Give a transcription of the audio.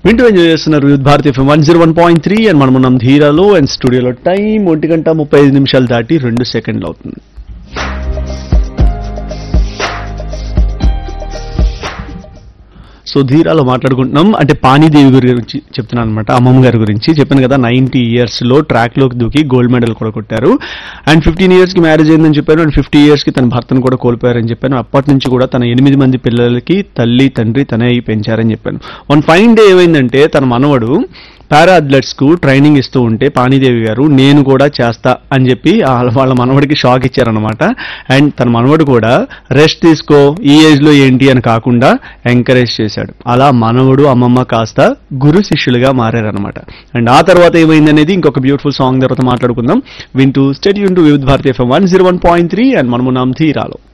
వింటూ ఎంజాయ్ చేస్తున్నారు Vividh Bharati FM one zero one point three and మనం ఉన్నాం ధీరాలో అండ్ స్టూడియోలో టైం ఒంటి గంట ముప్పై ఐదు నిమిషాలు దాటి రెండు సెకండ్లు అవుతుంది సో ధీరాలో మాట్లాడుకుంటున్నాం అంటే పానీదేవి గురించి చెప్తున్నాను అనమాట అమ్మమ్మ గారి గురించి చెప్పాను కదా నైన్టీ ఇయర్స్ లో ట్రాక్ లోకి దూకి గోల్డ్ మెడల్ కూడా కొట్టారు అండ్ ఫిఫ్టీన్ ఇయర్స్ కి మ్యారేజ్ అయిందని చెప్పాను అండ్ ఫిఫ్టీ ఇయర్స్ కి తన భర్తను కూడా కోల్పోయారని చెప్పాను అప్పటి నుంచి కూడా తన ఎనిమిది మంది పిల్లలకి తల్లి తండ్రి తనే అయి పెంచారని చెప్పాను వన్ ఫైన్ డే ఏమైందంటే తన మనవడు పారా అథ్లెట్స్ కు ట్రైనింగ్ ఇస్తూ ఉంటే పానీదేవి గారు నేను కూడా చేస్తా అని చెప్పి ఆ వాళ్ళ మనవడికి షాక్ ఇచ్చారనమాట అండ్ తన మనవడు కూడా రెస్ట్ తీసుకో ఈ ఏజ్ లో ఏంటి అని కాకుండా ఎంకరేజ్ చేశాడు అలా మనవడు అమ్మమ్మ కాస్త గురు శిష్యులుగా మారారనమాట అండ్ ఆ తర్వాత ఏమైందనేది ఇంకొక బ్యూటిఫుల్ సాంగ్ తర్వాత మాట్లాడుకుందాం వింటూ స్టడీ యూన్ to Vividh Bharati FM one zero one point three and మనమున్నాం ధీరాలో